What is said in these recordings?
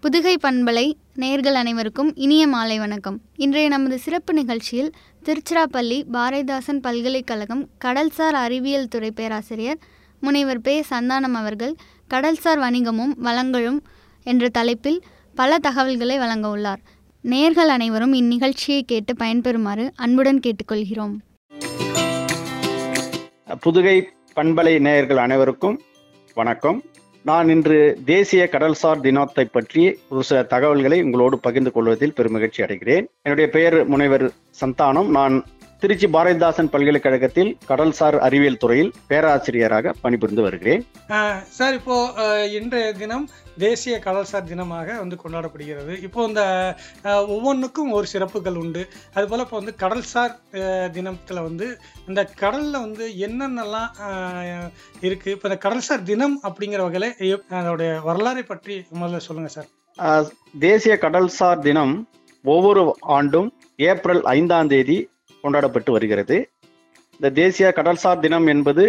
புதுகை பண்பலை நேர்கள் அனைவருக்கும் இனிய மாலை வணக்கம் இன்றைய நமது சிறப்பு நிகழ்ச்சியில் திருச்சிராப்பள்ளி பாரதிதாசன் பல்கலைக்கழகம் கடல்சார் அறிவியல் துறை பேராசிரியர் முனைவர் பே சந்தானம் அவர்கள் கடல்சார் வணிகமும் வளங்களும் என்ற தலைப்பில் பல தகவல்களை வழங்க உள்ளார் நேர்கள் அனைவரும் இந்நிகழ்ச்சியை கேட்டு பயன்பெறுமாறு அன்புடன் கேட்டுக்கொள்கிறோம் புதுகை பண்பலை நேயர்கள் அனைவருக்கும் வணக்கம் நான் இன்று தேசிய கடல்சார் தினத்தை பற்றி ஒரு சில தகவல்களை உங்களோடு பகிர்ந்து கொள்வதில் பெருமகிழ்ச்சி அடைகிறேன் என்னுடைய பெயர் முனைவர் சந்தானம் நான் திருச்சி பாரதிதாசன் பல்கலைக்கழகத்தில் கடல்சார் அறிவியல் துறையில் பேராசிரியராக பணிபுரிந்து வருகிறேன் ஆஹ் சார் இப்போ ஆஹ் இன்றைய தினம் தேசிய கடல்சார் தினமாக வந்து கொண்டாடப்படுகிறது இப்போ இந்த ஆஹ் ஒவ்வொன்றுக்கும் ஒரு சிறப்புகள் உண்டு அதுபோல் இப்போ வந்து கடல்சார் ஆஹ் தினத்தில் வந்து இந்த கடலில் வந்து என்னென்னலாம் ஆஹ் இருக்கு இப்போ இந்த கடல்சார் தினம் அப்படிங்கிற வகையில் எப்- அதோடைய வரலாறை பற்றி முதல்ல சொல்லுங்கள் சார் ஆஹ், தேசிய கடல்சார் தினம் ஒவ்வொரு ஆண்டும் ஏப்ரல் ஐந்தாம் தேதி கொண்டாடப்பட்டு வருகிறது இந்த தேசிய கடல்சார் தினம் என்பது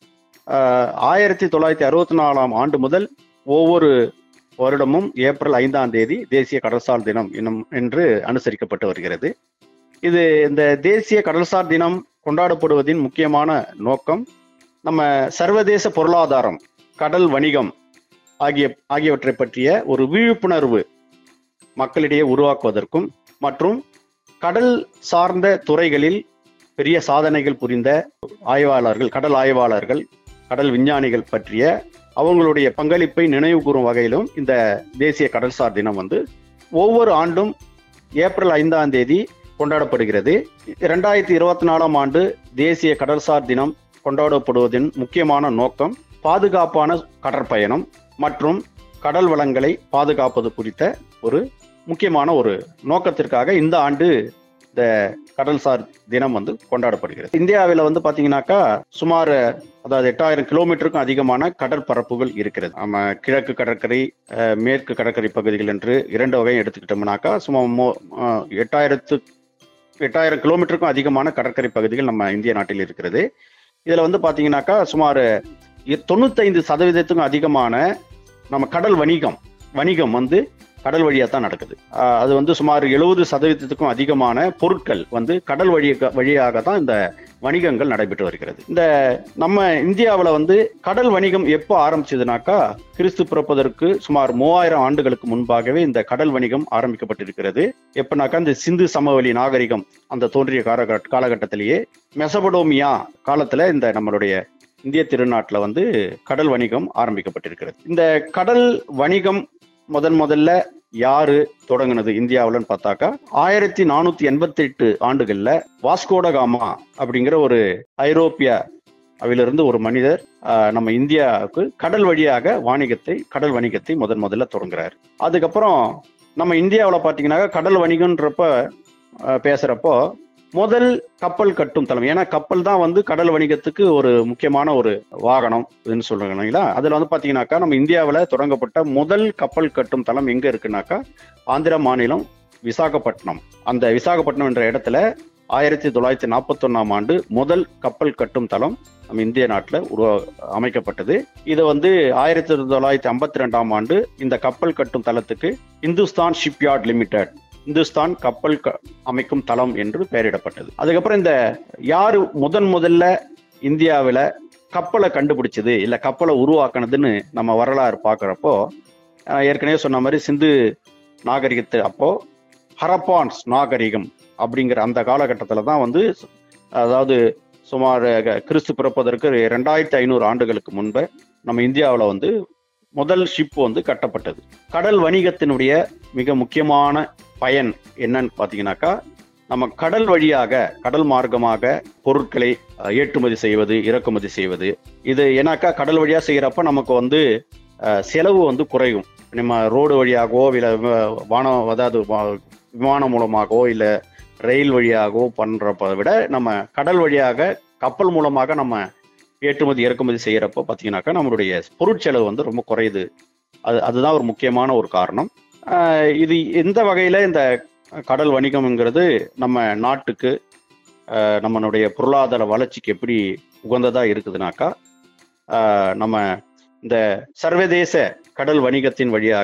ஆஹ், ஆயிரத்தி தொள்ளாயிரத்தி அறுபத்தி நாலாம் ஆண்டு முதல் ஒவ்வொரு வருடமும் ஏப்ரல் ஐந்தாம் தேதி தேசிய கடல்சார் தினம் என்னும் என்று அனுசரிக்கப்பட்டு வருகிறது இது இந்த தேசிய கடல்சார் தினம் கொண்டாடப்படுவதின் முக்கியமான நோக்கம் நம்ம சர்வதேச பொருளாதாரம் கடல் வணிகம் ஆகிய ஆகியவற்றை பற்றிய ஒரு விழிப்புணர்வு மக்களிடையே உருவாக்குவதற்கும் மற்றும் கடல் சார்ந்த துறைகளில் பெரிய சாதனைகள் புரிந்த ஆய்வாளர்கள் கடல் ஆய்வாளர்கள் கடல் விஞ்ஞானிகள் பற்றிய அவங்களுடைய பங்களிப்பை நினைவு கூறும் வகையிலும் இந்த தேசிய கடல்சார் தினம் வந்து ஒவ்வொரு ஆண்டும் ஏப்ரல் ஐந்தாம் தேதி கொண்டாடப்படுகிறது இரண்டாயிரத்தி இருபத்தி நாலாம் ஆண்டு தேசிய கடல்சார் தினம் கொண்டாடப்படுவதன் முக்கியமான நோக்கம் பாதுகாப்பான கடற்பயணம் மற்றும் கடல் வளங்களை பாதுகாப்பது குறித்த ஒரு முக்கியமான ஒரு நோக்கத்திற்காக இந்த ஆண்டு இந்த கடல்சார் தினம் வந்து கொண்டாடப்படுகிறது இந்தியாவில் வந்து பாத்தீங்கன்னாக்கா சுமார் அதாவது எட்டாயிரம் கிலோமீட்டருக்கும் அதிகமான கடற்பரப்புகள் இருக்கிறது நம்ம கிழக்கு கடற்கரை அஹ், மேற்கு கடற்கரை பகுதிகள் என்று இரண்டு வகையும் எடுத்துக்கிட்டோம்னாக்கா சுமார் மோ- அஹ், எட்டாயிரத்து எட்டாயிரம் கிலோமீட்டருக்கும் அதிகமான கடற்கரை பகுதிகள் நம்ம இந்திய நாட்டில் இருக்கிறது இதுல வந்து பாத்தீங்கன்னாக்கா சுமார் இ- தொண்ணூத்தைந்து சதவீதத்துக்கும் அதிகமான நம்ம கடல் வணிகம் வணிகம் வந்து கடல் வழியா தான் நடக்குது ஆஹ் அது வந்து சுமார் எழுபது சதவீதத்துக்கும் அதிகமான பொருட்கள் வந்து கடல் வழி வழியாக தான் இந்த வணிகங்கள் நடைபெற்று வருகிறது இந்த நம்ம இந்தியாவில் வந்து கடல் வணிகம் எப்போ ஆரம்பிச்சதுனாக்கா கிறிஸ்து பிறப்பதற்கு சுமார் மூவாயிரம் ஆண்டுகளுக்கு முன்பாகவே இந்த கடல் வணிகம் ஆரம்பிக்கப்பட்டிருக்கிறது எப்பனாக்கா இந்த சிந்து சமவெளி நாகரிகம் அந்த தோன்றிய காலகட்ட காலகட்டத்திலேயே மெசபடோமியா காலத்துல இந்த நம்மளுடைய இந்திய திருநாட்டுல வந்து கடல் வணிகம் ஆரம்பிக்கப்பட்டிருக்கிறது இந்த கடல் வணிகம் முதன் முதல்ல யாரு தொடங்குனது இந்தியாவுலன்னு பார்த்தாக்கா ஆயிரத்தி நானூத்தி எண்பத்தி எட்டு ஆண்டுகள்ல வாஸ்கோடகாமா அப்படிங்கிற ஒரு ஐரோப்பிய அவிலிருந்து ஒரு மனிதர் ஆஹ், நம்ம இந்தியாவுக்கு கடல் வழியாக வாணிகத்தை கடல் வணிகத்தை முதன் முதல்ல தொடங்குறாரு அதுக்கப்புறம் நம்ம இந்தியாவில் பார்த்தீங்கன்னாக்கா கடல் வணிகன்றப்ப ஆஹ், பேசுறப்போ முதல் கப்பல் கட்டும் தளம் ஏன்னா கப்பல் தான் வந்து கடல் வணிகத்துக்கு ஒரு முக்கியமான ஒரு வாகனம் இதுன்னு சொல்றாங்க இல்லைங்களா அதுல வந்து பாத்தீங்கன்னாக்கா நம்ம இந்தியாவில் தொடங்கப்பட்ட முதல் கப்பல் கட்டும் தளம் எங்க இருக்குனாக்கா ஆந்திர மாநிலம் விசாகப்பட்டினம் அந்த விசாகப்பட்டினம் என்ற இடத்துல ஆயிரத்தி தொள்ளாயிரத்தி நாற்பத்தொன்னாம் ஆண்டு முதல் கப்பல் கட்டும் தளம் நம்ம இந்திய நாட்டில் உருவா அமைக்கப்பட்டது இது வந்து ஆயிரத்தி தொள்ளாயிரத்தி ஐம்பத்தி ரெண்டாம் ஆண்டு இந்த கப்பல் கட்டும் தளத்துக்கு இந்துஸ்தான் ஷிப்யார்ட் லிமிடெட் இந்துஸ்தான் கப்பல் க- அமைக்கும் தளம் என்று பெயரிடப்பட்டது அதுக்கப்புறம் இந்த யாரு முதன் முதல்ல இந்தியாவில் கப்பலை கண்டுபிடிச்சது இல்ல கப்பலை உருவாக்குனதுன்னு நம்ம வரலாறு பார்க்குறப்போ ஏற்கனவே சொன்ன மாதிரி சிந்து நாகரிகத்து அப்போ ஹரப்பான்ஸ் நாகரிகம் அப்படிங்கிற அந்த காலகட்டத்தில் தான் வந்து அதாவது சுமார் அஹ், கிறிஸ்து பிறப்பதற்கு ரெண்டாயிரத்தி ஐநூறு ஆண்டுகளுக்கு முன்பு நம்ம இந்தியாவில் வந்து முதல் ஷிப் வந்து கட்டப்பட்டது கடல் வணிகத்தினுடைய மிக முக்கியமான பயன் என்னன்னு பார்த்தீங்கன்னாக்கா நம்ம கடல் வழியாக கடல் மார்க்கமாக பொருட்களை அஹ், ஏற்றுமதி செய்வது இறக்குமதி செய்வது இது ஏன்னாக்கா கடல் வழியா செய்யறப்ப நமக்கு வந்து அஹ், செலவு வந்து குறையும் நம்ம ரோடு வழியாகவோ இல்லை வானம் அதாவது வா- விமானம் மூலமாகவோ இல்லை ரயில் வழியாகவோ பண்றப்ப விட நம்ம கடல் வழியாக கப்பல் மூலமாக நம்ம ஏற்றுமதி இறக்குமதி செய்யறப்போ பார்த்தீங்கன்னாக்கா நம்மளுடைய பொருட்செலவு வந்து ரொம்ப குறையுது அது அதுதான் ஒரு முக்கியமான ஒரு காரணம் ஆஹ் இது எந்த வகையில இந்த கடல் வணிகம்ங்கிறது நம்ம நாட்டுக்கு ஆஹ் நம்மளுடைய பொருளாதார வளர்ச்சிக்கு எப்படி உகந்ததா இருக்குதுனாக்கா ஆஹ் நம்ம இந்த சர்வதேச கடல் வணிகத்தின் வழியாக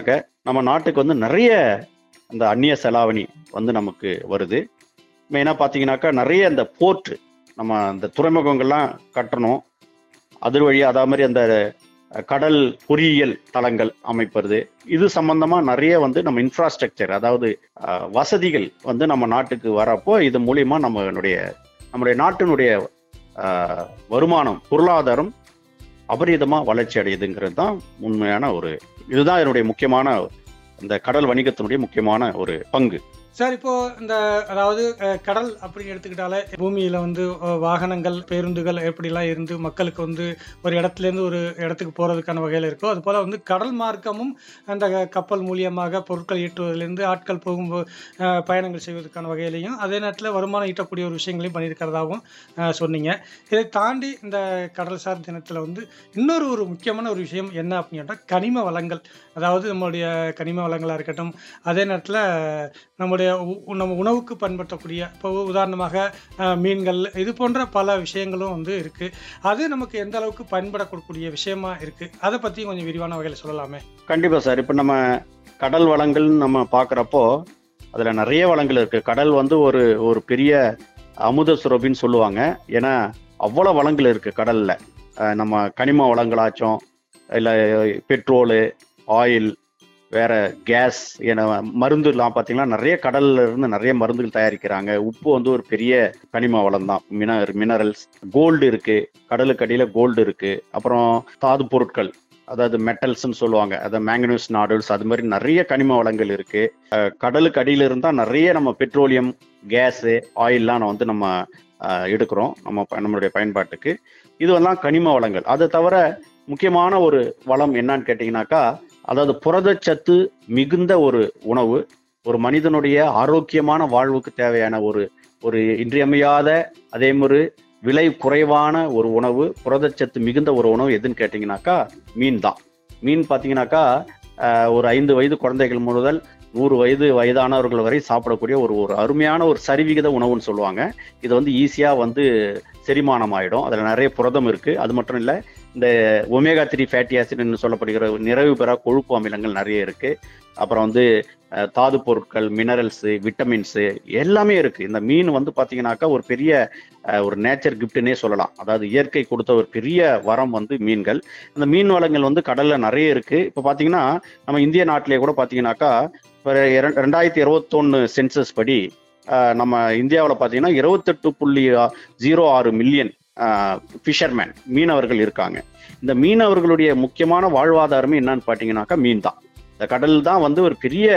நம்ம நாட்டுக்கு வந்து நிறைய அந்த அந்நிய செலாவணி வந்து நமக்கு வருது மெயினாக பார்த்தீங்கன்னாக்கா நிறைய அந்த போர்ட் நம்ம அந்த துறைமுகங்கள்லாம் கட்டணும் அது வழி அதே மாதிரி அந்த அஹ், கடல் பொறியியல் தளங்கள் அமைப்பது இது சம்பந்தமா நிறைய வந்து நம்ம இன்ஃப்ராஸ்ட்ரக்சர் அதாவது அஹ், வசதிகள் வந்து நம்ம நாட்டுக்கு வரப்போ இது மூலியமா நம்மளுடைய நம்முடைய நாட்டினுடைய அஹ், வருமானம் பொருளாதாரம் அபரிதமா வளர்ச்சி அடையுதுங்கிறது தான் உண்மையான ஒரு இதுதான் என்னுடைய முக்கியமான இந்த கடல் வணிகத்தினுடைய முக்கியமான ஒரு பங்கு சார் இப்போ இந்த அதாவது அஹ், கடல் அப்படின்னு எடுத்துக்கிட்டாலே பூமியில வந்து அஹ், வாகனங்கள் பேருந்துகள் எப்படிலாம் இருந்து மக்களுக்கு வந்து ஒரு இடத்துல இருந்து ஒரு இடத்துக்கு போறதுக்கான வகையில இருக்கோ அது போல வந்து கடல் மார்க்கமும் அந்த கப்பல் மூலியமாக பொருட்கள் ஈட்டுவதிலிருந்து ஆட்கள் போகும் அஹ், பயணங்கள் செய்வதற்கான வகையிலையும் அதே நேரத்தில் வருமானம் ஈட்டக்கூடிய ஒரு விஷயங்களையும் பண்ணியிருக்கிறதாகவும் அஹ், சொன்னீங்க இதை தாண்டி இந்த கடல்சார் தினத்தில் வந்து இன்னொரு ஒரு முக்கியமான ஒரு விஷயம் என்ன அப்படின்னு கேட்டால் கனிம வளங்கள் அதாவது நம்மளுடைய கனிம வளங்களாக இருக்கட்டும் அதே நேரத்தில் நம்முடைய உ- நம்ம உணவுக்கு பயன்படுத்தக்கூடிய இப்போ உதாரணமாக அஹ், மீன்கள் இது போன்ற பல விஷயங்களும் வந்து இருக்குது அது நமக்கு எந்த அளவுக்கு பயன்படக்கூடிய விஷயமா இருக்குது அதை பற்றியும் கொஞ்சம் விரிவான வகையில் சொல்லலாமே கண்டிப்பா சார் இப்போ நம்ம கடல் வளங்கள்னு நம்ம பார்க்குறப்போ அதுல நிறைய வளங்கள் இருக்கு கடல் வந்து ஒரு ஒரு பெரிய அமுத சுரபின்னு சொல்லுவாங்க ஏன்னா அவ்வளோ வளங்கள் இருக்கு கடல்ல அஹ் நம்ம கனிம வளங்களாச்சும் இல்லை பெட்ரோலு ஆயில் வேற கேஸ் என மருந்துலாம் பார்த்தீங்கன்னா நிறைய கடல்ல இருந்து நிறைய மருந்துகள் தயாரிக்கிறாங்க உப்பு வந்து ஒரு பெரிய கனிம வளம் தான் மினர் மினரல்ஸ் கோல்டு இருக்கு கடலுக்கு அடியில கோல்டு இருக்கு அப்புறம் தாது பொருட்கள் அதாவது மெட்டல்ஸ்னு சொல்லுவாங்க அதாவது மேங்கனூஸ் நாடுல்ஸ் அது மாதிரி நிறைய கனிம வளங்கள் இருக்கு அஹ் கடலுக்கு அடியில இருந்தா நிறைய நம்ம பெட்ரோலியம் கேஸு ஆயில்லாம் வந்து நம்ம அஹ், எடுக்கிறோம் நம்ம ப- நம்மளுடைய பயன்பாட்டுக்கு இதுவெல்லாம் கனிம வளங்கள் அதை தவிர முக்கியமான ஒரு வளம் என்னன்னு கேட்டிங்கனாக்கா அதாவது புரதச்சத்து மிகுந்த ஒரு உணவு ஒரு மனிதனுடைய ஆரோக்கியமான வாழ்வுக்கு தேவையான ஒரு ஒரு இன்றியமையாத அதே மாதிரி விலை குறைவான ஒரு உணவு புரதச்சத்து மிகுந்த ஒரு உணவு எதுன்னு கேட்டிங்கனாக்கா மீன் தான் மீன் பார்த்தீங்கன்னாக்கா ஆஹ், ஒரு ஐந்து வயது குழந்தைகள் முதல் நூறு வயது வயதானவர்கள் வரை சாப்பிடக்கூடிய ஒரு ஒரு அருமையான ஒரு சரிவிகித உணவுன்னு சொல்லுவாங்க இது வந்து ஈஸியாக வந்து செரிமானம் ஆயிடும் அதில் நிறைய புரதம் இருக்கு அது மட்டும் இல்லை இந்த ஒமேகா த்ரீ ஃபேட்டி ஆசிட்னு சொல்லப்படுகிற நிறைவு பெறா கொழுப்பு அமிலங்கள் நிறைய இருக்கு அப்புறம் வந்து அஹ், தாது பொருட்கள் மினரல்ஸு விட்டமின்ஸு எல்லாமே இருக்கு இந்த மீன் வந்து பார்த்தீங்கன்னாக்கா ஒரு பெரிய அஹ், ஒரு நேச்சர் கிஃப்ட்னே சொல்லலாம் அதாவது இயற்கை கொடுத்த ஒரு பெரிய வரம் வந்து மீன்கள் அந்த மீன் வளங்கள் வந்து கடல்ல நிறைய இருக்கு இப்போ பார்த்தீங்கன்னா நம்ம இந்திய நாட்டிலே கூட பார்த்தீங்கன்னாக்கா இப்போ ரெண்டாயிரத்தி இருபத்தொன்னு சென்சஸ் படி அஹ், நம்ம இந்தியாவில் பார்த்தீங்கன்னா இருபத்தெட்டு புள்ளி ஜீரோ ஆறு மில்லியன் ஃபிஷர்மேன் மீனவர்கள் இருக்காங்க இந்த மீனவர்களுடைய முக்கியமான வாழ்வாதாரமே என்னன்னு பார்த்தீங்கன்னாக்கா மீன் தான் இந்த கடல் தான் வந்து ஒரு பெரிய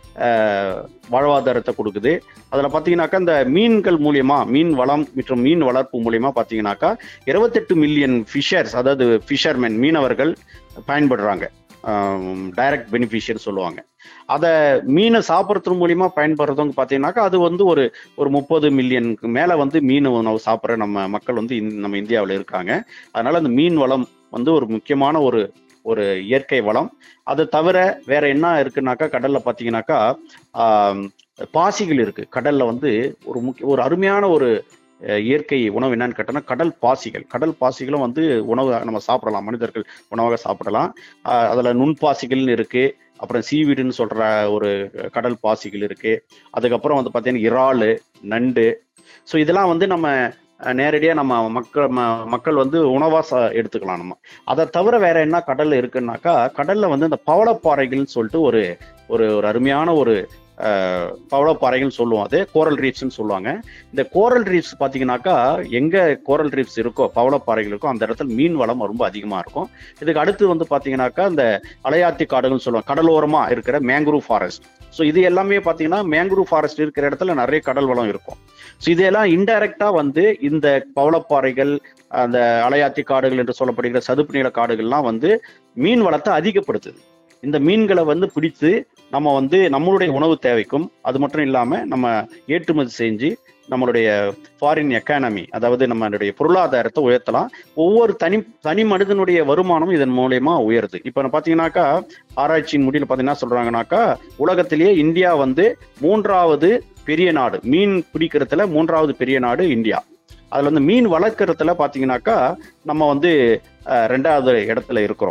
அஹ், வாழ்வாதாரத்தை கொடுக்குது அதில் பார்த்தீங்கன்னாக்கா இந்த மீன்கள் மூலியமா மீன் வளம் மற்றும் மீன் வளர்ப்பு மூலியமா பார்த்தீங்கன்னாக்கா இருபத்தெட்டு மில்லியன் ஃபிஷர்ஸ் அதாவது ஃபிஷர்மேன் மீனவர்கள் பயன்படுறாங்க டைரக்ட் பெனிஃபிஷியர் சொல்லுவாங்க அதை மீனை சாப்பிட்றது மூலியமா பயன்படுறவங்க பார்த்தீங்கன்னாக்கா அது வந்து ஒரு ஒரு முப்பது மில்லியனுக்கு மேலே வந்து மீன் உணவு சாப்பிட்ற நம்ம மக்கள் வந்து இந்த- நம்ம இந்தியாவில் இருக்காங்க அதனால அந்த மீன் வளம் வந்து ஒரு முக்கியமான ஒரு ஒரு இயற்கை வளம் அது தவிர வேற என்ன இருக்குன்னாக்கா கடல்ல பார்த்தீங்கன்னாக்கா ஆம், பாசிகள் இருக்கு கடல்ல வந்து ஒரு முக்கிய ஒரு அருமையான ஒரு அஹ், இயற்கை உணவு என்னன்னு கேட்டோம்னா கடல் பாசிகள் கடல் பாசிகளும் வந்து உணவு நம்ம சாப்பிடலாம் மனிதர்கள் உணவாக சாப்பிடலாம் ஆஹ், அதுல நுண்பாசிகள்னு இருக்கு அப்புறம் சீவீடுன்னு சொல்ற ஒரு கடல் பாசிகள் இருக்கு அதுக்கப்புறம் வந்து பார்த்தீங்கன்னா இறாலு நண்டு ஸோ இதெல்லாம் வந்து நம்ம அஹ், நேரடியா நம்ம மக்கள் ம- மக்கள் வந்து உணவா ச- எடுத்துக்கலாம் நம்ம அதை தவிர வேற என்ன கடல்ல இருக்குன்னாக்கா கடல்ல வந்து இந்த பவளப்பாறைகள்னு சொல்லிட்டு ஒரு ஒரு ஒரு அருமையான ஒரு அஹ், பவளப்பாறைகள் சொல்லுவோம் அது கோரல் ரீஃப்ஸ்னு சொல்லுவாங்க இந்த கோரல் ரீஃப்ஸ் பார்த்தீங்கன்னாக்கா எங்க கோரல் ரீஃப்ஸ் இருக்கோ பவளப்பாறைகள் இருக்கோ அந்த இடத்துல மீன் வளம் ரொம்ப அதிகமா இருக்கும் இதுக்கு அடுத்து வந்து பார்த்தீங்கன்னாக்கா இந்த அலையாத்தி காடுகள்னு சொல்லுவாங்க கடலோரமா இருக்கிற மேங்க்ரூவ் ஃபாரஸ்ட் ஸோ இது எல்லாமே பார்த்தீங்கன்னா மேங்க்ரூவ் ஃபாரஸ்ட் இருக்கிற இடத்துல நிறைய கடல் வளம் இருக்கும் ஸோ இதெல்லாம் இன்டைரக்டா வந்து இந்த பவளப்பாறைகள் அந்த அலையாத்தி காடுகள் என்று சொல்லப்படுகிற சதுப்பு நில காடுகள்லாம் வந்து மீன் வளத்தை அதிகப்படுத்துது இந்த மீன்களை வந்து பிடித்து நம்ம வந்து நம்மளுடைய உணவு தேவைக்கும் அது மட்டும் இல்லாம நம்ம ஏற்றுமதி செஞ்சு நம்மளுடைய ஃபாரின் எக்கானமி அதாவது நம்மளுடைய பொருளாதாரத்தை உயர்த்தலாம் ஒவ்வொரு தனி தனி மனிதனுடைய வருமானம் இதன் மூலயமா உயருது இப்போ பார்த்தீங்கன்னாக்கா ஆராய்ச்சியின் முடிவில் பார்த்தீங்கன்னா சொல்றாங்கன்னாக்கா உலகத்திலேயே இந்தியா வந்து மூன்றாவது பெரிய நாடு மீன் பிடிக்கிறதுல மூன்றாவது பெரிய நாடு இந்தியா அதுல வந்து மீன் வளர்க்கறதுல பார்த்தீங்கன்னாக்கா நம்ம வந்து அஹ், ரெண்டாவது இடத்துல இருக்கிறோம்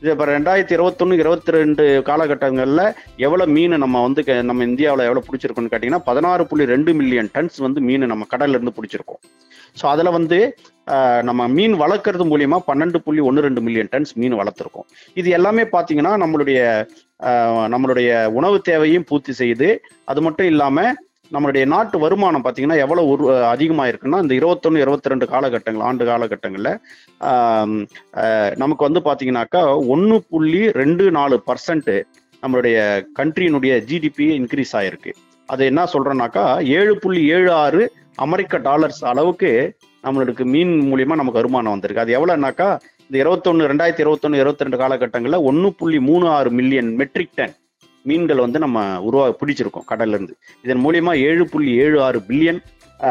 இது இப்போ ரெண்டாயிரத்தி இருபத்தொன்னு இருபத்தி ரெண்டு காலகட்டங்களில் எவ்வளோ மீன் நம்ம வந்து க- நம்ம இந்தியாவில் எவ்வளோ பிடிச்சிருக்கோம்னு கேட்டிங்கன்னா பதினாறு புள்ளி ரெண்டு மில்லியன் டன்ஸ் வந்து மீன் நம்ம கடல்ல இருந்து பிடிச்சிருக்கோம் ஸோ அதில் வந்து ஆஹ், நம்ம மீன் வளர்க்கறது மூலியமா பன்னெண்டு புள்ளி ஒன்று ரெண்டு மில்லியன் டன்ஸ் மீன் வளர்த்துருக்கோம் இது எல்லாமே பார்த்தீங்கன்னா நம்மளுடைய ஆஹ், நம்மளுடைய உணவு தேவையும் பூர்த்தி செய்யுது அது மட்டும் இல்லாமல் நம்மளுடைய நாட்டு வருமானம் பார்த்தீங்கன்னா எவ்வளோ ஒரு அதிகமாக இருக்குன்னா இந்த இருபத்தொன்று இருபத்தி ரெண்டு காலகட்டங்கள் ஆண்டு காலகட்டங்களில் நமக்கு வந்து பார்த்தீங்கன்னாக்கா ஒன்று புள்ளி ரெண்டு நாலு பர்சன்ட் நம்மளுடைய கண்ட்ரியினுடைய ஜிடிபி இன்க்ரீஸ் ஆயிருக்கு அது என்ன சொல்றோம்னாக்கா ஏழு புள்ளி ஏழு ஆறு அமெரிக்க டாலர்ஸ் அளவுக்கு நம்மளுக்கு மீன் மூலியமா நமக்கு வருமானம் வந்திருக்கு அது எவ்வளோனாக்கா இந்த இருபத்தொன்னு ரெண்டாயிரத்தி இருபத்தொன்னு இருபத்தி ரெண்டு காலகட்டங்களில் ஒன்று புள்ளி மூணு ஆறு மில்லியன் மெட்ரிக் டன் மீன்கள் வந்து நம்ம உருவா பிடிச்சிருக்கோம் கடல்ல இருந்து இதன் மூலியமா ஏழு புள்ளி ஏழு ஆறு பில்லியன்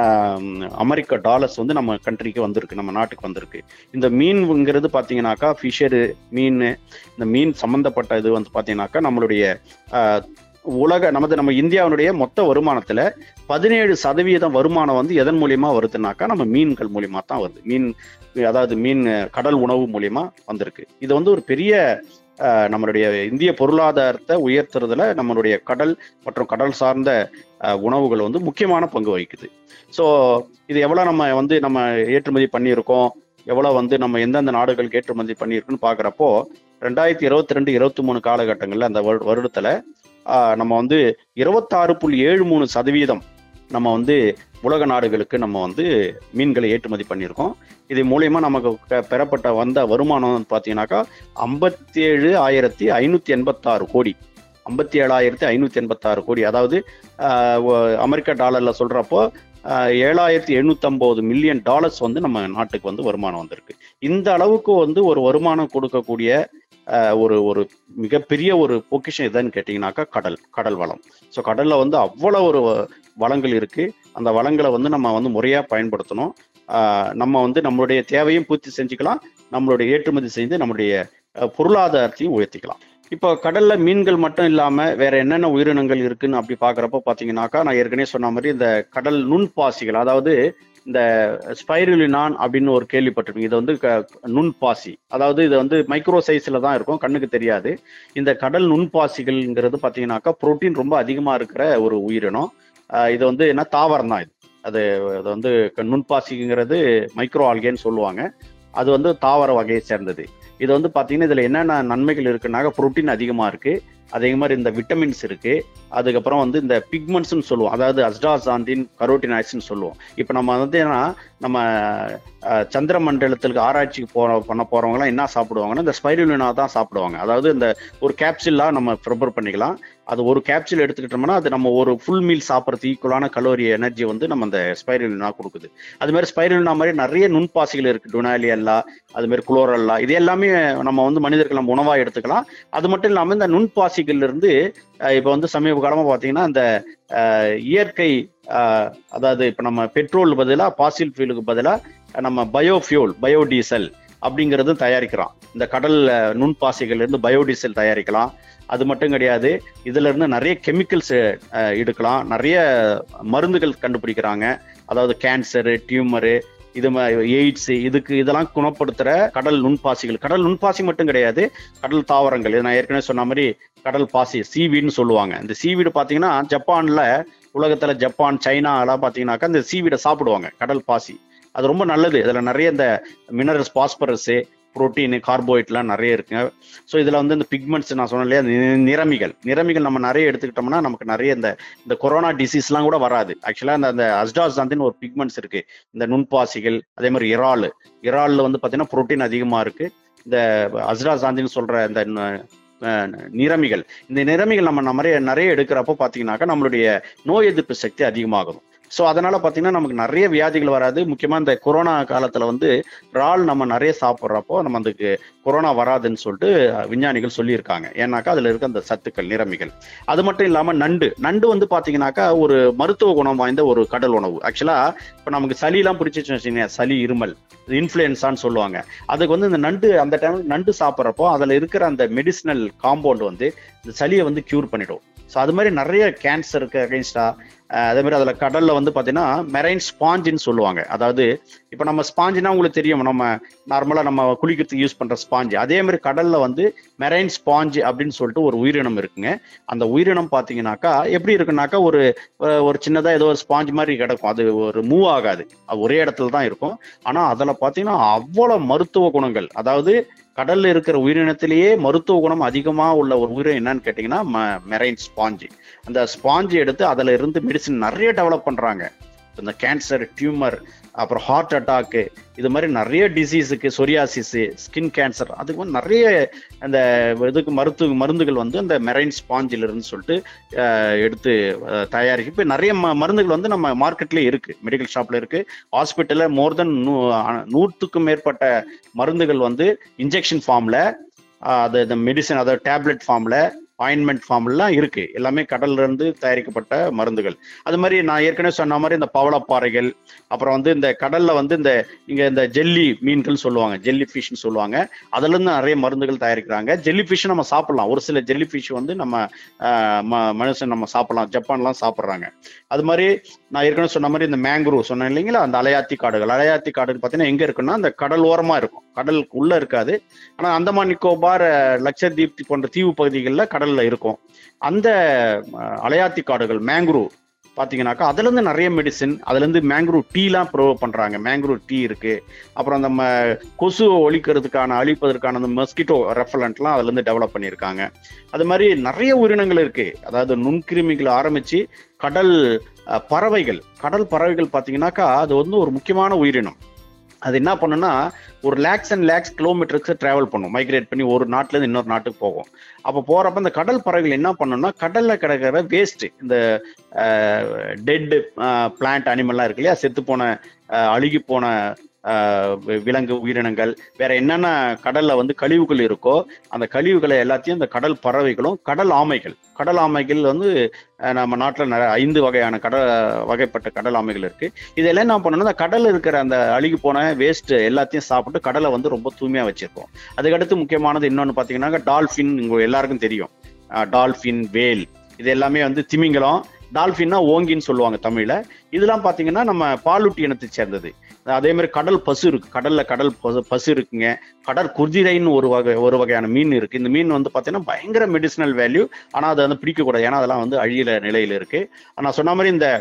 அமெரிக்க டாலர்ஸ் வந்து நம்ம கண்ட்ரிக்கு வந்திருக்கு நம்ம நாட்டுக்கு வந்திருக்கு இந்த மீன்ங்கிறது பார்த்தீங்கன்னாக்கா ஃபிஷரு மீன் இந்த மீன் சம்பந்தப்பட்ட இது வந்து பார்த்தீங்கன்னாக்கா நம்மளுடைய ஆஹ், உலக நமது நம்ம இந்தியாவினுடைய மொத்த வருமானத்துல பதினேழு சதவீதம் வருமானம் வந்து எதன் மூலியமா வருதுனாக்கா நம்ம மீன்கள் மூலியமா தான் வருது மீன் அதாவது மீன் கடல் உணவு மூலியமா வந்திருக்கு இது வந்து ஒரு பெரிய ஆஹ், நம்மளுடைய இந்திய பொருளாதாரத்தை உயர்த்துறதுல நம்மளுடைய கடல் மற்றும் கடல் சார்ந்த ஆஹ், உணவுகள் வந்து முக்கியமான பங்கு வகிக்குது ஸோ இது எவ்வளோ நம்ம வந்து நம்ம ஏற்றுமதி பண்ணியிருக்கோம் எவ்வளோ வந்து நம்ம எந்தெந்த நாடுகளுக்கு ஏற்றுமதி பண்ணியிருக்குன்னு பார்க்குறப்போ ரெண்டாயிரத்தி இருபத்தி ரெண்டு இருபத்தி மூணு காலகட்டங்களில் அந்த வருட- வருடத்துல ஆஹ், நம்ம வந்து இருபத்தாறு புள்ளி ஏழு மூணு சதவீதம் நம்ம வந்து உலக நாடுகளுக்கு நம்ம வந்து மீன்களை ஏற்றுமதி பண்ணியிருக்கோம் இது மூலியமா நமக்கு பெ- பெறப்பட்ட வந்த வருமானம் வந்து பார்த்தீங்கன்னாக்கா ஐம்பத்தி ஏழு ஆயிரத்தி ஐநூத்தி எண்பத்தாறு கோடி ஐம்பத்தி ஏழாயிரத்தி ஐநூத்தி எண்பத்தாறு கோடி அதாவது ஆஹ், ஒ- அமெரிக்க டாலர்ல சொல்றப்போ ஆஹ், ஏழாயிரத்தி எழுநூத்தம்பது மில்லியன் டாலர்ஸ் வந்து நம்ம நாட்டுக்கு வந்து வருமானம் வந்திருக்கு இந்த அளவுக்கு வந்து ஒரு வருமானம் கொடுக்கக்கூடிய ஆஹ், ஒரு ஒரு மிகப்பெரிய ஒரு பொக்கிஷன் எதுன்னு கேட்டிங்கனாக்கா கடல் கடல் வளம் ஸோ கடல்ல வந்து அவ்வளோ ஒரு வ- வளங்கள் இருக்கு அந்த வளங்களை வந்து நம்ம வந்து முறையா பயன்படுத்தணும் ஆஹ், நம்ம வந்து நம்மளுடைய தேவையும் பூர்த்தி செஞ்சுக்கலாம் நம்மளுடைய ஏற்றுமதி செய்து நம்மளுடைய அஹ், பொருளாதாரத்தையும் உயர்த்திக்கலாம் இப்போ கடல்ல மீன்கள் மட்டும் இல்லாம வேற என்னென்ன உயிரினங்கள் இருக்குன்னு அப்படி பாக்குறப்ப பாத்தீங்கன்னாக்கா நான் ஏற்கனவே சொன்ன மாதிரி இந்த கடல் நுண்பாசிகள் அதாவது இந்த ஸ்பைருலினான் அப்படின்னு ஒரு கேள்விப்பட்டிருக்கீங்க இது வந்து க- நுண்பாசி அதாவது இது வந்து மைக்ரோ சைஸ்ல தான் இருக்கும் கண்ணுக்கு தெரியாது இந்த கடல் நுண்பாசிகள்ங்கிறது பாத்தீங்கன்னாக்கா புரோட்டீன் ரொம்ப அதிகமா இருக்கிற ஒரு உயிரினம் ஆஹ் இது வந்து என்ன தாவரம் தான் இது அது அது வந்து க- நுண்பாசிங்கிறது மைக்ரோ ஆல்கேன்னு சொல்லுவாங்க அது வந்து தாவர வகையை சேர்ந்தது இது வந்து பாத்தீங்கன்னா இதுல என்னென்ன நன்மைகள் இருக்குன்னாக்க புரோட்டீன் அதிகமா இருக்கு அதே மாதிரி இந்த விட்டமின்ஸ் இருக்கு அதுக்கப்புறம் வந்து இந்த பிக்மெண்ட்ஸ்னு சொல்லுவோம் அதாவது அஸ்டாசாந்தின் கரோட்டினாய்ஸ்னு சொல்லுவோம் இப்போ நம்ம வந்து என்னன்னா நம்ம அஹ், சந்திர மண்டலத்துக்கு ஆராய்ச்சிக்கு போற பண்ண போறவங்கலாம் என்ன சாப்பிடுவாங்கன்னா இந்த ஸ்பைருலினா தான் சாப்பிடுவாங்க அதாவது இந்த ஒரு கேப்சிலா நம்ம ப்ரிப்பேர் பண்ணிக்கலாம் அது ஒரு கேப்சூல் எடுத்துக்கிட்டோம்னா அது நம்ம ஒரு ஃபுல் மீல் சாப்பிட்றது ஈக்குவலான கலோரி எனர்ஜி வந்து நம்ம அந்த ஸ்பைருலினா கொடுக்குது அது மாதிரி ஸ்பைருலினா மாதிரி நிறைய நுண்பாசிகள் இருக்கு டுனாலியல்லா அது மாதிரி குளோரல்லா இது எல்லாமே நம்ம வந்து மனிதர்கள் நம்ம உணவா எடுத்துக்கலாம் அது மட்டும் இல்லாம இந்த நுண்பாசிகள்ல இருந்து அஹ், இப்ப வந்து சமீப காலமா பாத்தீங்கன்னா இந்த அஹ், இயற்கை அஹ், அதாவது இப்ப நம்ம பெட்ரோல் பதிலா பாசில் ஃபியூலுக்கு பதிலா நம்ம பயோஃபியூல் பயோடீசல் அப்படிங்கிறது தயாரிக்கிறோம் இந்த கடல் அஹ், நுண்பாசிகள்ல இருந்து பயோடீசல் தயாரிக்கலாம் அது மட்டும் கிடையாது இதுல இருந்து நிறைய கெமிக்கல்ஸ் எடுக்கலாம் நிறைய மருந்துகள் கண்டுபிடிக்கிறாங்க அதாவது கேன்சரு டியூமரு இது எய்ட்ஸ் இதுக்கு இதெல்லாம் குணப்படுத்துற கடல் நுண்பாசிகள் கடல் நுண்பாசி மட்டும் கிடையாது கடல் தாவரங்கள் இது நான் ஏற்கனவே சொன்ன மாதிரி கடல் பாசி சீவீடுன்னு சொல்லுவாங்க இந்த சீவீடு பாத்தீங்கன்னா ஜப்பான்ல உலகத்துல ஜப்பான் சைனா எல்லாம் பாத்தீங்கன்னாக்கா இந்த சீவீடை சாப்பிடுவாங்க கடல் பாசி அது ரொம்ப நல்லது இதுல நிறைய இந்த மினரல்ஸ் பாஸ்பரஸ் புரோட்டீன் கார்போஹைட்லாம் நிறைய இருக்குங்க ஸோ இதில் வந்து இந்த பிக்மெண்ட்ஸ் நான் சொன்னேன் இல்லையா நி- நிறமிகள் நிறமிகள் நம்ம நிறைய எடுத்துக்கிட்டோம்னா நமக்கு நிறைய இந்த இந்த கொரோனா டிசீஸ்லாம் கூட வராது ஆக்சுவலாக அந்த அந்த அஸ்டாசாந்தின் ஒரு பிக்மெண்ட்ஸ் இருக்கு இந்த நுண்பாசிகள் அதே மாதிரி இறால் இறால்ல வந்து பார்த்தீங்கன்னா புரோட்டீன் அதிகமாக இருக்கு இந்த அஸ்டாசாந்தின்னு சொல்ற இந்த ந- அஹ் நிறமிகள் இந்த நிறமிகள் நம்ம நிறைய நிறைய எடுக்கிறப்போ பார்த்தீங்கன்னாக்கா நம்மளுடைய நோய் எதிர்ப்பு சக்தி அதிகமாகும் ஸோ அதனால பார்த்தீங்கன்னா நமக்கு நிறைய வியாதிகள் வராது முக்கியமாக இந்த கொரோனா காலத்தில் வந்து இறால் நம்ம நிறைய சாப்பிட்றப்போ நம்ம அதுக்கு கொரோனா வராதுன்னு சொல்லிட்டு அஹ், விஞ்ஞானிகள் சொல்லியிருக்காங்க ஏன்னாக்கா அதில் இருக்க அந்த சத்துக்கள் நிறமிகள் அது மட்டும் இல்லாமல் நண்டு நண்டு வந்து பார்த்தீங்கன்னாக்கா ஒரு மருத்துவ குணம் வாய்ந்த ஒரு கடல் உணவு ஆக்சுவலாக இப்போ நமக்கு சளிலாம் பிடிச்சிச்சு வச்சுங்க சளி இருமல் இன்ஃப்ளூயன்ஸான்னு சொல்லுவாங்க அதுக்கு வந்து இந்த நண்டு அந்த டைம் நண்டு சாப்பிட்றப்போ அதில் இருக்கிற அந்த மெடிசினல் காம்பவுண்ட் வந்து இந்த சளியை வந்து க்யூர் பண்ணிடும் ஸோ அது மாதிரி நிறைய கேன்சருக்கு அகைன்ஸ்டா அஹ் அதே மாதிரி அதில் கடலில் வந்து பார்த்தீங்கன்னா மெரைன் ஸ்பாஞ்சுன்னு சொல்லுவாங்க அதாவது இப்போ நம்ம ஸ்பாஞ்சுனா உங்களுக்கு தெரியும் நம்ம நார்மலாக நம்ம குளிக்கிறதுக்கு யூஸ் பண்ணுற ஸ்பாஞ்சு அதே மாதிரி கடலில் வந்து மெரைன் ஸ்பாஞ்சு அப்படின்னு சொல்லிட்டு ஒரு உயிரினம் இருக்குங்க அந்த உயிரினம் பார்த்தீங்கன்னாக்கா எப்படி இருக்குன்னாக்கா ஒரு அஹ் ஒரு சின்னதாக ஏதோ ஒரு ஸ்பாஞ்ச் மாதிரி கிடக்கும் அது ஒரு மூவ் ஆகாது அது ஒரே இடத்துல தான் இருக்கும் ஆனால் அதில் பார்த்தீங்கன்னா அவ்வளோ மருத்துவ குணங்கள் அதாவது கடல்ல இருக்கிற உயிரினத்திலேயே மருத்துவ குணம் அதிகமாக உள்ள ஒரு உயிரினம் என்னன்னு கேட்டிங்கன்னா மெரைன் ஸ்பாஞ்சு அந்த ஸ்பாஞ்சு எடுத்து அதில் இருந்து மெடிசின் நிறைய டெவலப் பண்ணுறாங்க இந்த கேன்சர் டியூமர் அப்புறம் ஹார்ட் அட்டாக்கு இது மாதிரி நிறைய டிசீஸுக்கு சொரியாசிஸு ஸ்கின் கேன்சர் அதுக்கு வந்து நிறைய அந்த இதுக்கு மருத்துவ மருந்துகள் வந்து அந்த மெரைன் ஸ்பாஞ்சில் இருந்து சொல்லிட்டு அஹ், எடுத்து அஹ், தயாரிக்கு இப்போ நிறைய ம- மருந்துகள் வந்து நம்ம மார்க்கெட்லேயே இருக்கு மெடிக்கல் ஷாப்ல இருக்கு ஹாஸ்பிட்டலில் மோர் தென் நூ அஹ், நூற்றுக்கும் மேற்பட்ட மருந்துகள் வந்து இன்ஜெக்ஷன் ஃபார்ம்ல அது இந்த மெடிசன் அதாவது டேப்லெட் ஃபார்ம்ல ஆயின்மெண்ட் ஃபார்ம்லாம் இருக்கு எல்லாமே கடல்ல இருந்து தயாரிக்கப்பட்ட மருந்துகள் அது மாதிரி நான் ஏற்கனவே சொன்ன மாதிரி இந்த பவளப்பாறைகள் அப்புறம் வந்து இந்த கடல்ல வந்து இந்த இங்க இந்த ஜெல்லி மீன்கள் சொல்லுவாங்க ஜெல்லி ஃபிஷ்னு சொல்லுவாங்க அதுல இருந்து நிறைய மருந்துகள் தயாரிக்கிறாங்க ஜெல்லி ஃபிஷ் நம்ம சாப்பிடலாம் ஒரு சில ஜெல்லி ஃபிஷ் வந்து நம்ம ஆஹ், ம- மனுஷன் நம்ம சாப்பிடலாம் ஜப்பான்லாம் சாப்பிட்றாங்க அது மாதிரி நான் ஏற்கனவே சொன்ன மாதிரி இந்த மேங்க்ரூவ் சொன்னேன் இல்லைங்களா அந்த அலையாத்தி காடுகள் அலையாத்தி காடுகள் பார்த்தீங்கன்னா எங்க இருக்குன்னா அந்த கடல் ஓரமா இருக்கும் கடலுக்கு உள்ள இருக்காது ஆனா அந்தமான் நிக்கோபார் அஹ், லட்சத்தீப் போன்ற தீவு பகுதிகளில் கடல்ல இருக்கும் அந்த அஹ், அலையாத்தி காடுகள் மேங்க்ரூவ் பாத்தீங்கன்னாக்கா அதுல இருந்து நிறைய மெடிசின் அதுல இருந்து மேங்க்ரூவ் டீலாம் ப்ரொவ் பண்றாங்க மேங்க்ரூவ் டீ இருக்கு அப்புறம் நம்ம கொசுவை ஒழிக்கிறதுக்கான அழிப்பதற்கான அந்த மஸ்கிட்டோ ரெஃபலண்ட்லாம் அதுல இருந்து டெவலப் பண்ணியிருக்காங்க அது மாதிரி நிறைய உயிரினங்கள் இருக்கு அதாவது நுண்கிருமிகள் ஆரம்பிச்சு கடல் அஹ், பறவைகள் கடல் பறவைகள் பாத்தீங்கன்னாக்கா அது வந்து ஒரு முக்கியமான உயிரினம் அது என்ன பண்ணுன்னா ஒரு லேக்ஸ் அண்ட் லேக்ஸ் கிலோமீட்டருக்கு டிராவல் பண்ணும் மைக்ரேட் பண்ணி ஒரு நாட்டுல இருந்து இன்னொரு நாட்டுக்கு போகும் அப்போ போறப்ப இந்த கடல் பறவைகள் என்ன பண்ணும்னா கடல்ல கிடக்கிற வேஸ்ட் இந்த டெட் பிளான்ட் அனிமல்லாம் இருக்கு இல்லையா செத்து போன அஹ், அழுகி போன அஹ், வி- விலங்கு உயிரினங்கள் வேற என்னென்ன கடல்ல வந்து கழிவுகள் இருக்கோ அந்த கழிவுகளை எல்லாத்தையும் இந்த கடல் பறவைகளும் கடல் ஆமைகள் கடல் ஆமைகள் வந்து அஹ், நம்ம நாட்டில் நிறைய ஐந்து வகையான கடல் வகைப்பட்ட கடல் ஆமைகள் இருக்கு இதெல்லாம் என்ன பண்ணணும் இந்த கடல்ல இருக்கிற அந்த அழுகி போன வேஸ்ட் எல்லாத்தையும் சாப்பிட்டு கடலை வந்து ரொம்ப தூய்மையா வச்சிருக்கோம் அதுக்கடுத்து முக்கியமானது இன்னொன்று பார்த்தீங்கன்னா டால்ஃபின் உங்க எல்லாருக்கும் தெரியும் டால்ஃபின் வேல் இது எல்லாமே வந்து திமிங்கலம் டால்ஃபின்னா ஓங்கின்னு சொல்லுவாங்க தமிழ்ல இதெல்லாம் பார்த்தீங்கன்னா நம்ம பாலூட்டி இனத்தை சேர்ந்தது அதே மாதிரி கடல் பசு இருக்கு கடல்ல கடல் பசு- பசு இருக்குங்க கடல் குதிரைன்னு ஒரு வகை ஒரு வகையான மீன் இருக்கு இந்த மீன் வந்து பார்த்தீங்கன்னா பயங்கர மெடிசினல் வேல்யூ ஆனால் அதை வந்து பிடிக்கக்கூடாது ஏன்னா அதெல்லாம் வந்து அழியிற நிலையில இருக்கு நான் சொன்ன மாதிரி இந்த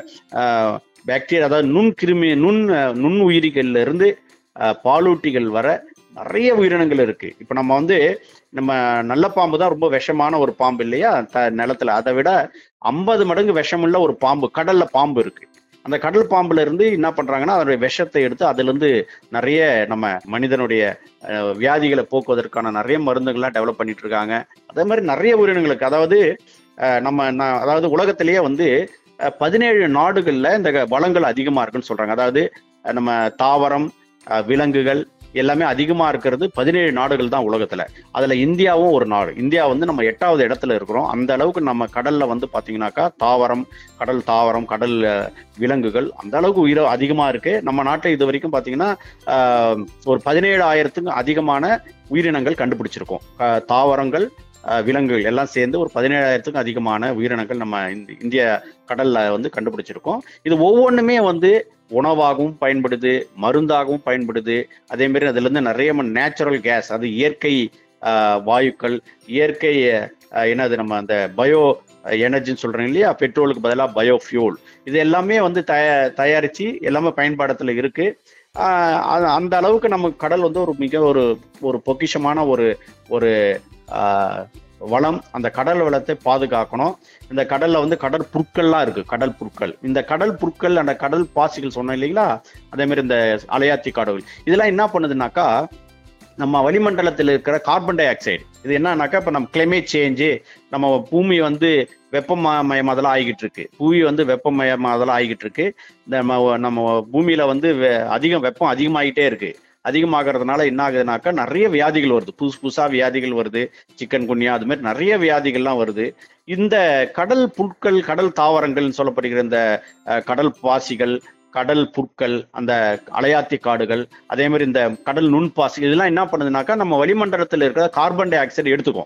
பாக்டீரியா அதாவது நுண் கிருமி நுண் அஹ், நுண் உயிரிகள்ல இருந்து அஹ், பாலூட்டிகள் வர நிறைய உயிரினங்கள் இருக்கு இப்போ நம்ம வந்து நம்ம நல்ல பாம்பு தான் ரொம்ப விஷமான ஒரு பாம்பு இல்லையா த நிலத்துல அதை விட ஐம்பது மடங்கு விஷமுள்ள ஒரு பாம்பு கடல்ல பாம்பு இருக்கு அந்த கடல் பாம்புல இருந்து என்ன பண்றாங்கன்னா அதனுடைய விஷத்தை எடுத்து அதுல இருந்து நிறைய நம்ம மனிதனுடைய அஹ், வியாதிகளை போக்குவதற்கான நிறைய மருந்துகள்லாம் டெவலப் பண்ணிட்டு இருக்காங்க அதே மாதிரி நிறைய உயிரினங்களுக்கு அதாவது அஹ், நம்ம நான் அதாவது உலகத்திலேயே வந்து அஹ், பதினேழு நாடுகள்ல இந்த வளங்கள் அதிகமா இருக்குன்னு சொல்றாங்க அதாவது அஹ், நம்ம தாவரம் அஹ், விலங்குகள் எல்லாமே அதிகமா இருக்கிறது பதினேழு நாடுகள் தான் உலகத்துல அதுல இந்தியாவும் ஒரு நாடு இந்தியா வந்து நம்ம எட்டாவது இடத்துல இருக்கிறோம் அந்த அளவுக்கு நம்ம கடல்ல வந்து பாத்தீங்கன்னாக்கா தாவரம் கடல் தாவரம் கடல் அஹ், விலங்குகள் அந்த அளவுக்கு உயிர அதிகமா இருக்கு நம்ம நாட்டை இது வரைக்கும் பாத்தீங்கன்னா ஆஹ், ஒரு பதினேழாயிரத்துக்கும் அதிகமான உயிரினங்கள் கண்டுபிடிச்சிருக்கோம் அஹ், தாவரங்கள் அஹ், விலங்குகள் எல்லாம் சேர்ந்து ஒரு பதினேழாயிரத்துக்கும் அதிகமான உயிரினங்கள் நம்ம இந்த இந்திய கடல்ல வந்து கண்டுபிடிச்சிருக்கோம் இது ஒவ்வொன்றுமே வந்து உணவாகவும் பயன்படுது மருந்தாகவும் பயன்படுது அதே மாதிரி அதுல இருந்து நிறைய நேச்சுரல் கேஸ் அது இயற்கை ஆஹ், வாயுக்கள் இயற்கை ஆஹ், என்னது நம்ம அந்த பயோ எனர்ஜின்னு சொல்றோம் இல்லையா பெட்ரோலுக்கு பதிலாக பயோ ஃபியூல் இது எல்லாமே வந்து தய தயாரிச்சு எல்லாமே பயன்பாடத்துல இருக்கு ஆஹ், அது- அந்த அளவுக்கு நம்ம கடல் வந்து ஒரு மிக ஒரு ஒரு பொக்கிஷமான ஒரு ஒரு ஆஹ், வளம் அந்த கடல் வளத்தை பாதுகாக்கணும் இந்த கடல்ல வந்து கடல் புற்கள்லாம் இருக்கு கடல் புற்கள் இந்த கடல் புற்கள் அந்த கடல் பாசிகள் சொன்னோம் இல்லைங்களா அதே மாதிரி இந்த அலையாத்தி காடுகள் இதெல்லாம் என்ன பண்ணுதுனாக்கா நம்ம வளிமண்டலத்தில் இருக்கிற கார்பன் டை ஆக்சைடு இது என்னன்னாக்கா இப்போ நம்ம கிளைமேட் சேஞ்சு நம்ம பூமி வந்து வெப்பமயமாதலாம் ஆகிட்டு இருக்கு பூமி வந்து வெப்பமயமாதலாம் ஆகிட்டு இருக்கு இந்த நம்ம நம்ம பூமியில வந்து வெ- அதிகம் வெப்பம் அதிகமாகிட்டே இருக்கு அதிகமாகிறதுனால என்ன ஆகுதுனாக்கா நிறைய வியாதிகள் வருது புதுசு புதுசா வியாதிகள் வருது சிக்கன் குன்யா அது மாதிரி நிறைய வியாதிகள்லாம் வருது இந்த கடல் புற்கள் கடல் தாவரங்கள்னு சொல்லப்படுகிற இந்த அஹ், கடல் பாசிகள் கடல் புற்கள் அந்த அலையாத்தி காடுகள் அதே மாதிரி இந்த கடல் நுண்பாசி இதெல்லாம் என்ன பண்ணுதுனாக்கா நம்ம வளிமண்டலத்தில் இருக்கிற கார்பன் டை ஆக்சைடு எடுத்துக்கும்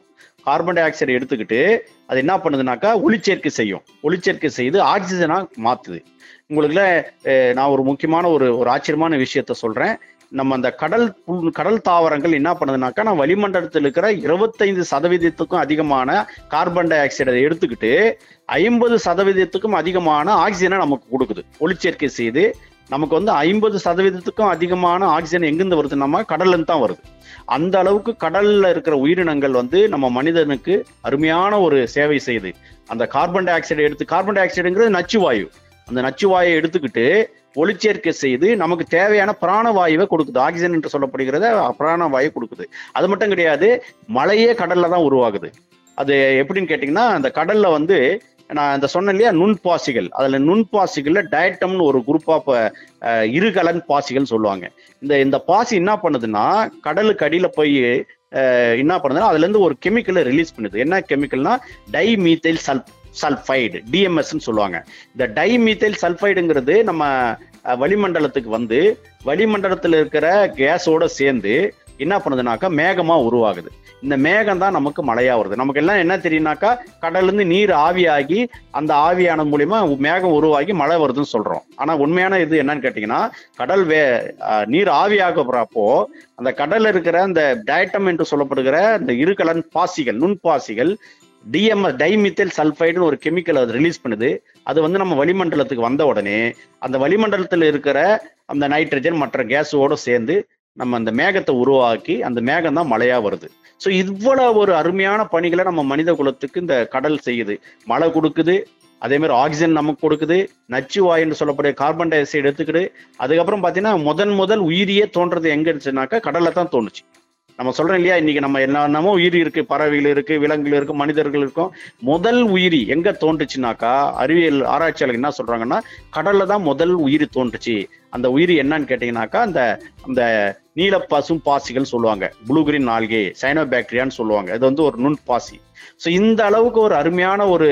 கார்பன் டை ஆக்சைடை எடுத்துக்கிட்டு அது என்ன பண்ணுதுனாக்கா ஒளிச்சேர்க்கை செய்யும் ஒளிச்சேர்க்கை செய்து ஆக்சிஜனா மாத்துது உங்களுக்குல அஹ், நான் ஒரு முக்கியமான ஒரு ஒரு ஆச்சரியமான விஷயத்த சொல்றேன் நம்ம அந்த கடல் புல்- கடல் தாவரங்கள் என்ன பண்ணுதுனாக்கா நான் வளிமண்டலத்தில் இருக்கிற இருபத்தைந்து சதவீதத்துக்கும் அதிகமான கார்பன் டை ஆக்சைடை எடுத்துக்கிட்டு ஐம்பது சதவீதத்துக்கும் அதிகமான ஆக்சிஜனை நமக்கு கொடுக்குது ஒளிச்சேர்க்கை செய்து நமக்கு வந்து ஐம்பது சதவீதத்துக்கும் அதிகமான ஆக்சிஜன் எங்கிருந்து வருது நம்ம கடல்ல இருந்து தான் வருது அந்த அளவுக்கு கடல்ல இருக்கிற உயிரினங்கள் வந்து நம்ம மனிதனுக்கு அருமையான ஒரு சேவை செய்யுது அந்த கார்பன் டை ஆக்சைடை எடுத்து கார்பன் டை ஆக்சைடுங்கிறது நச்சுவாயு அந்த நச்சுவாயை எடுத்துக்கிட்டு ஒளிச்சேர்க்கை செய்து நமக்கு தேவையான பிராணவாயுவை கொடுக்குது ஆக்சிஜன் என்று சொல்லப்படுகிறத பிராணவாயு கொடுக்குது அது மட்டும் கிடையாது மழையே கடல்ல தான் உருவாகுது அது எப்படின்னு கேட்டிங்கன்னா அந்த கடல்ல வந்து நான் இந்த சொன்னேன் இல்லையா நுண்பாசிகள் அதுல நுண்பாசிகள்ல டயட்டம்னு ஒரு குரூப் ஆஃப் இருகலன் பாசிகள் சொல்லுவாங்க இந்த இந்த பாசி என்ன பண்ணுதுன்னா கடலுக்கு அடியில போய் அஹ், என்ன பண்ணுதுன்னா அதுல இருந்து ஒரு கெமிக்கலை ரிலீஸ் பண்ணுது என்ன கெமிக்கல்னா டைமீத்தைல் சல்ப் சல்ஃபைடு டிஎம்எஸ்ன்னு சொல்லுவாங்க இந்த டைமீத்தைல் சல்ஃபைடுங்கிறது நம்ம அஹ், வளிமண்டலத்துக்கு வந்து வளிமண்டலத்தில் இருக்கிற கேஸோட சேர்ந்து என்ன பண்ணுதுனாக்கா மேகமா உருவாகுது இந்த மேகம் தான் நமக்கு மழையா வருது நமக்கு எல்லாம் என்ன தெரியும்னாக்கா கடல்ல இருந்து நீர் ஆவியாகி அந்த ஆவியானது மூலியமா மேகம் உருவாகி மழை வருதுன்னு சொல்றோம் ஆனா உண்மையான இது என்னன்னு கேட்டீங்கன்னா கடல் வே அஹ், நீர் ஆவியாகப்படுறப்போ அந்த கடல்ல இருக்கிற அந்த டயட்டம் என்று சொல்லப்படுகிற இந்த இருகலன் பாசிகள் நுண்பாசிகள் டிஎம்எஸ் டைமித்தல் சல்ஃபைடுன்னு ஒரு கெமிக்கல் அது ரிலீஸ் பண்ணுது அது வந்து நம்ம வளிமண்டலத்துக்கு வந்த உடனே அந்த வளிமண்டலத்தில் இருக்கிற அந்த நைட்ரஜன் மற்ற கேஸோட சேர்ந்து நம்ம அந்த மேகத்தை உருவாக்கி அந்த மேகம் தான் மழையா வருது ஸோ இவ்வளவு ஒரு அருமையான பணிகளை நம்ம மனித குலத்துக்கு இந்த கடல் செய்யுது மழை கொடுக்குது அதே மாதிரி ஆக்சிஜன் நமக்கு கொடுக்குது நச்சு வாயுன்னு சொல்லக்கூடிய கார்பன் டை ஆக்சைடு எடுத்துக்கிட்டு அதுக்கப்புறம் பார்த்தீங்கன்னா முதன் முதல் உயிரியே தோன்றது எங்க இருந்துச்சுனாக்கா கடல்ல தான் தோணுச்சு நம்ம சொல்றோம் இல்லையா இன்னைக்கு நம்ம என்னென்னமோ உயிரி இருக்கு பறவைகள் இருக்கு விலங்குகள் இருக்கு மனிதர்கள் இருக்கும் முதல் உயிரி எங்க தோன்றுச்சுனாக்கா அறிவியல் ஆராய்ச்சியாளர்கள் என்ன சொல்றாங்கன்னா கடல்ல தான் முதல் உயிரி தோன்றுச்சு அந்த உயிரி என்னன்னு கேட்டீங்கன்னாக்கா அந்த அந்த நீல பசும் பாசிகள் சொல்லுவாங்க ப்ளூ கிரீன் நால்கே சைனோ பாக்டீரியான்னு சொல்லுவாங்க இது வந்து ஒரு நுண் பாசி ஸோ இந்த அளவுக்கு ஒரு அருமையான ஒரு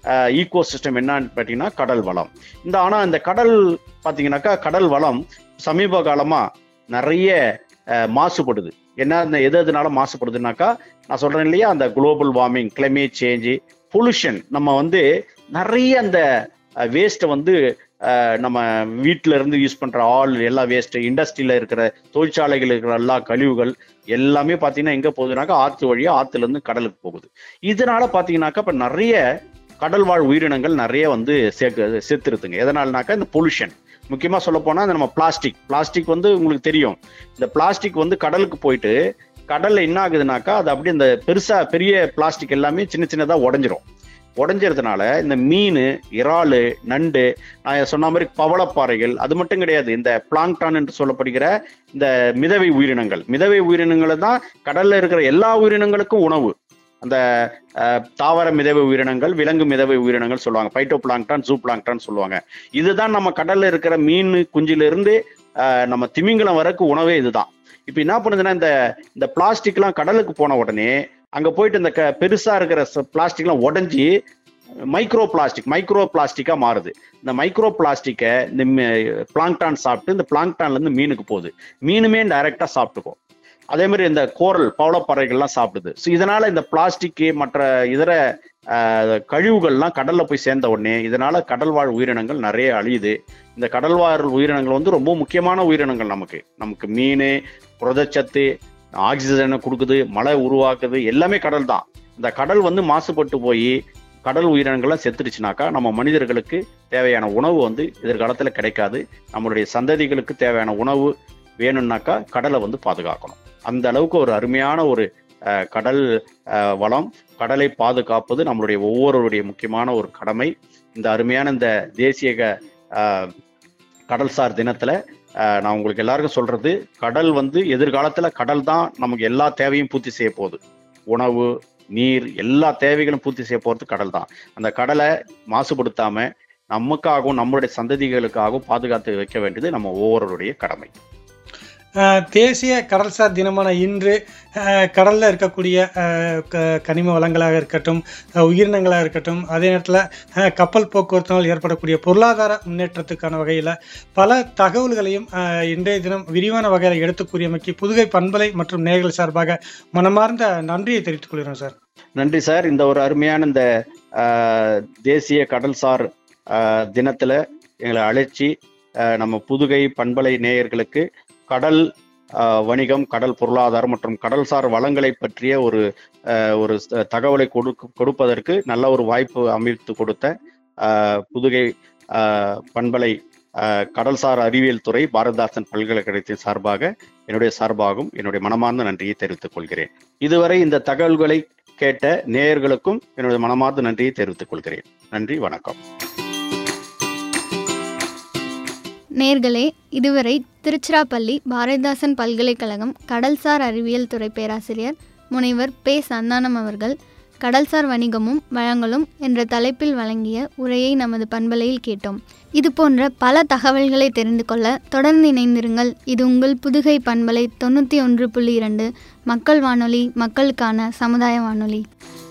ஈகோ சிஸ்டம் என்னன்னு பார்த்தீங்கன்னா கடல் வளம் இந்த ஆனா இந்த கடல் பார்த்தீங்கன்னாக்கா கடல் வளம் சமீப காலமா நிறைய அஹ், மாசுபடுது என்ன இந்த எது எதுனால மாசுபடுதுனாக்கா நான் சொல்றேன் இல்லையா அந்த global warming climate change pollution நம்ம வந்து நிறைய அந்த வேஸ்ட்டை வந்து அஹ், நம்ம வீட்டில இருந்து யூஸ் பண்ற ஆல் எல்லா வேஸ்ட் இண்டஸ்ட்ரியில இருக்கிற தொழிற்சாலைகள் இருக்கிற எல்லா கழிவுகள் எல்லாமே பாத்தீங்கன்னா எங்க போகுதுனாக்கா ஆத்து வழியா ஆத்துல இருந்து கடலுக்கு போகுது இதனால பாத்தீங்கன்னாக்கா இப்ப நிறைய கடல் வாழ் உயிரினங்கள் நிறைய வந்து சேர்க்க செத்துருதுங்க எதனாலனாக்கா இந்த பொல்யூஷன் முக்கியமா சொல்ல போனா இந்த நம்ம பிளாஸ்டிக் பிளாஸ்டிக் வந்து உங்களுக்கு தெரியும் இந்த பிளாஸ்டிக் வந்து கடலுக்கு போயிட்டு கடல்ல என்ன ஆகுதுனாக்கா அது அப்படியே இந்த பெருசா பெரிய பிளாஸ்டிக் எல்லாமே சின்ன சின்னதா உடஞ்சிரும் உடஞ்சதுனால இந்த மீன் இறாலு நண்டு நான் சொன்ன மாதிரி பவளப்பாறைகள் அது மட்டும் கிடையாது இந்த பிளாங்டான் என்று சொல்லப்படுகிற இந்த மிதவை உயிரினங்கள் மிதவை உயிரினங்களை தான் கடல்ல இருக்கிற எல்லா உயிரினங்களுக்கும் உணவு அந்த அஹ், தாவர மிதவை உயிரினங்கள் விலங்கு மிதவை உயிரினங்கள் சொல்லுவாங்க பைட்டோ பிளாங்டான் ஜூ பிளாங்டான் சொல்லுவாங்க இதுதான் நம்ம கடல்ல இருக்கிற மீன் குஞ்சில இருந்து அஹ், நம்ம திமிங்கலம் வரைக்கும் உணவே இதுதான் இப்ப என்ன பண்ணுதுன்னா இந்த இந்த பிளாஸ்டிக் எல்லாம் கடலுக்கு போன உடனே அங்க போயிட்டு இந்த க பெருசா இருக்கிற பிளாஸ்டிக் எல்லாம் உடஞ்சி மைக்ரோ பிளாஸ்டிக் மைக்ரோ பிளாஸ்டிக்கா மாறுது இந்த மைக்ரோ பிளாஸ்டிக்கை இந்த பிளாங்டான் சாப்பிட்டு இந்த பிளாங்டான்ல இருந்து மீனுக்கு போகுது மீனுமே டைரக்டா சாப்பிட்டுக்கும் அதே மாதிரி இந்த கோரல் பவளப்பறைகள்லாம் சாப்பிடுது ஸோ இதனால இந்த பிளாஸ்டிக் மற்ற இதர ஆஹ், கழிவுகள்லாம் கடல்ல போய் சேர்ந்த உடனே இதனால கடல் வாழ் உயிரினங்கள் நிறைய அழியுது இந்த கடல் வாழ் உயிரினங்கள் வந்து ரொம்ப முக்கியமான உயிரினங்கள் நமக்கு நமக்கு மீன் புரதச்சத்து ஆக்சிஜனை கொடுக்குது மழை உருவாக்குது எல்லாமே கடல் தான் இந்த கடல் வந்து மாசுபட்டு போய் கடல் உயிரினங்கள்லாம் செத்துடுச்சுனாக்கா நம்ம மனிதர்களுக்கு தேவையான உணவு வந்து எதிர்காலத்துல கிடைக்காது நம்மளுடைய சந்ததிகளுக்கு தேவையான உணவு வேணும்னாக்கா கடலை வந்து பாதுகாக்கணும் அந்த அளவுக்கு ஒரு அருமையான ஒரு அஹ், கடல் அஹ், வளம் கடலை பாதுகாப்பது நம்மளுடைய ஒவ்வொருவருடைய முக்கியமான ஒரு கடமை இந்த அருமையான இந்த தேசிய க- அஹ், கடல்சார் தினத்துல அஹ், நான் உங்களுக்கு எல்லாருக்கும் சொல்றது கடல் வந்து எதிர்காலத்துல கடல் தான் நமக்கு எல்லா தேவையும் பூர்த்தி செய்ய போகுது உணவு நீர் எல்லா தேவைகளும் பூர்த்தி செய்ய போறது கடல் தான் அந்த கடலை மாசுபடுத்தாம நமக்காகவும் நம்மளுடைய சந்ததிகளுக்காகவும் பாதுகாத்து வைக்க வேண்டியது நம்ம ஒவ்வொருவருடைய கடமை அஹ், தேசிய கடல்சார் தினமான இன்று அஹ், கடல்ல இருக்கக்கூடிய அஹ், க- கனிம வளங்களாக இருக்கட்டும் அஹ், உயிரினங்களாக இருக்கட்டும் அதே நேரத்தில் கப்பல் போக்குவரத்தினால் ஏற்படக்கூடிய பொருளாதார முன்னேற்றத்துக்கான வகையில் பல தகவல்களையும் அஹ், இன்றைய தினம் விரிவான வகையில் எடுத்து கூறியமைக்கு புதுகை பண்பலை மற்றும் நேர்கள் சார்பாக மனமார்ந்த நன்றியை தெரிவித்துக் கொள்கிறோம் சார் நன்றி சார் இந்த ஒரு அருமையான இந்த ஆஹ், தேசிய கடல்சார் ஆஹ், தினத்துல எங்களை அழைச்சி ஆஹ், நம்ம புதுகை பண்பலை நேயர்களுக்கு கடல் ஆஹ், வணிகம் கடல் பொருளாதாரம் மற்றும் கடல்சார் வளங்களை பற்றிய ஒரு ஆஹ், ஒரு ச- தகவலை கொடுக்க கொடுப்பதற்கு நல்ல ஒரு வாய்ப்பு அமைத்து கொடுத்த ஆஹ், புதுகை ஆஹ், பண்பலை ஆஹ், கடல்சார் அறிவியல் துறை பாரதிதாசன் பல்கலைக்கழகத்தின் சார்பாக என்னுடைய சார்பாகவும் என்னுடைய மனமார்ந்த நன்றியை தெரிவித்துக் கொள்கிறேன் இதுவரை இந்த தகவல்களை கேட்ட நேயர்களுக்கும் என்னுடைய மனமார்ந்த நன்றியை தெரிவித்துக் கொள்கிறேன் நன்றி வணக்கம் நேர்களே இதுவரை திருச்சிராப்பள்ளி பாரதிதாசன் பல்கலைக்கழகம் கடல்சார் அறிவியல் துறை பேராசிரியர் முனைவர் பே சந்தானம் அவர்கள் கடல்சார் வணிகமும் வளங்களும் என்ற தலைப்பில் வழங்கிய உரையை நமது பண்பலையில் கேட்டோம் இது போன்ற பல தகவல்களை தெரிந்து கொள்ள தொடர்ந்து இணைந்திருங்கள் இது உங்கள் புதுகை பண்பலை தொண்ணூற்றி ஒன்று புள்ளி இரண்டு மக்கள் வானொலி மக்களுக்கான சமுதாய வானொலி